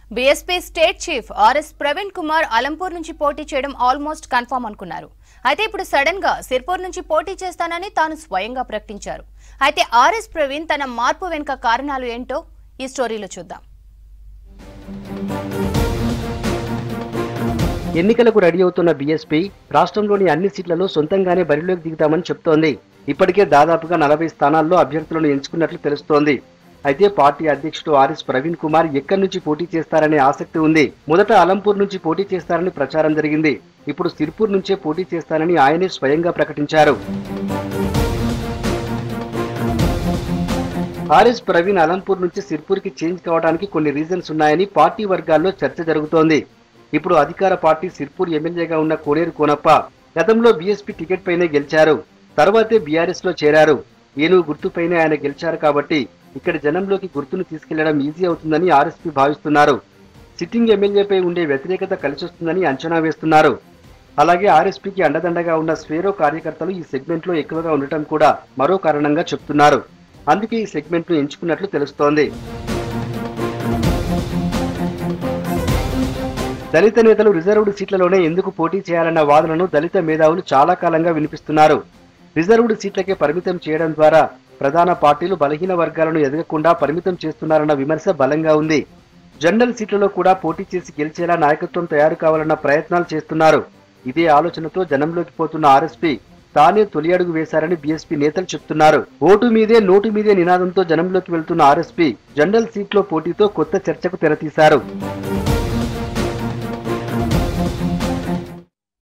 BSP state chief RS Praveen Kumar Alampur నుంచి పోటీ చేయడం ఆల్మోస్ట్ కన్ఫర్మ్ అనుకున్నారు అయితే ఇప్పుడు సడన్ గా సిర్పూర్ నుంచి పోటీ చేస్తానని తాను స్వయంగా ప్రకటించారు అయితే ఆర్ఎస్ ప్రవీణ్ తన మార్పు వెనుక కారణాలు ఏంటో ఈ స్టోరీలో చూద్దాం ఎన్నికలకు రెడీ అవుతున్న బీఎస్పీ రాష్ట్రంలోని అన్ని సీట్లలో సొంతంగానే బరిలోకి దిగుతామని చెప్తోంది ఇప్పటికే దాదాపుగా నలభై స్థానాల్లో అభ్యర్థులను ఎంచుకున్నట్లు తెలుస్తోంది అయితే పార్టీ అధ్యక్షుడు ఆర్ఎస్ ప్రవీణ్ కుమార్ ఎక్కడి నుంచి పోటీ చేస్తారనే ఆసక్తి ఉంది మొదట అలంపూర్ నుంచి పోటీ చేస్తారని ప్రచారం జరిగింది ఇప్పుడు సిర్పూర్ నుంచే పోటీ చేస్తానని ఆయనే స్వయంగా ప్రకటించారు ఆర్ఎస్ ప్రవీణ్ అలంపూర్ నుంచి సిర్పూర్కి చేంజ్ కావడానికి కొన్ని రీజన్స్ ఉన్నాయని పార్టీ వర్గాల్లో చర్చ జరుగుతోంది ఇప్పుడు అధికార పార్టీ సిర్పూర్ ఎమ్మెల్యేగా ఉన్న కోనేరు కోనప్ప గతంలో బీఎస్పీ టికెట్ పైనే గెలిచారు తర్వాతే బీఆర్ఎస్ లో చేరారు ఏనుగు గుర్తుపైనే ఆయన గెలిచారు కాబట్టి ఇక్కడ జనంలోకి గుర్తును తీసుకెళ్లడం ఈజీ అవుతుందని ఆర్ఎస్పీ భావిస్తున్నారు సిట్టింగ్ ఎమ్మెల్యేపై ఉండే వ్యతిరేకత కలిసొస్తుందని అంచనా వేస్తున్నారు అలాగే ఆర్ఎస్పీకి అండదండగా ఉన్న స్వేరో కార్యకర్తలు ఈ సెగ్మెంట్ లో ఎక్కువగా ఉండటం కూడా మరో కారణంగా చెప్తున్నారు అందుకే ఈ సెగ్మెంట్ ను ఎంచుకున్నట్లు తెలుస్తోంది దళిత నేతలు రిజర్వ్డ్ సీట్లలోనే ఎందుకు పోటీ చేయాలన్న వాదనను దళిత మేధావులు చాలా కాలంగా వినిపిస్తున్నారు రిజర్వ్డ్ సీట్లకే పరిమితం చేయడం ద్వారా ప్రధాన పార్టీలు బలహీన వర్గాలను ఎదగకుండా పరిమితం చేస్తున్నారన్న విమర్శ బలంగా ఉంది జనరల్ సీట్లలో కూడా పోటీ చేసి గెలిచేలా నాయకత్వం తయారు కావాలన్న ప్రయత్నాలు చేస్తున్నారు ఇదే ఆలోచనతో జనంలోకి పోతున్న ఆర్ఎస్పీ తానే తొలి అడుగు వేశారని బీఎస్పీ నేతలు చెప్తున్నారు ఓటు మీదే నోటు మీదే నినాదంతో జనంలోకి వెళ్తున్న ఆర్ఎస్పీ జనరల్ సీట్లో పోటీతో కొత్త చర్చకు తెరతీశారు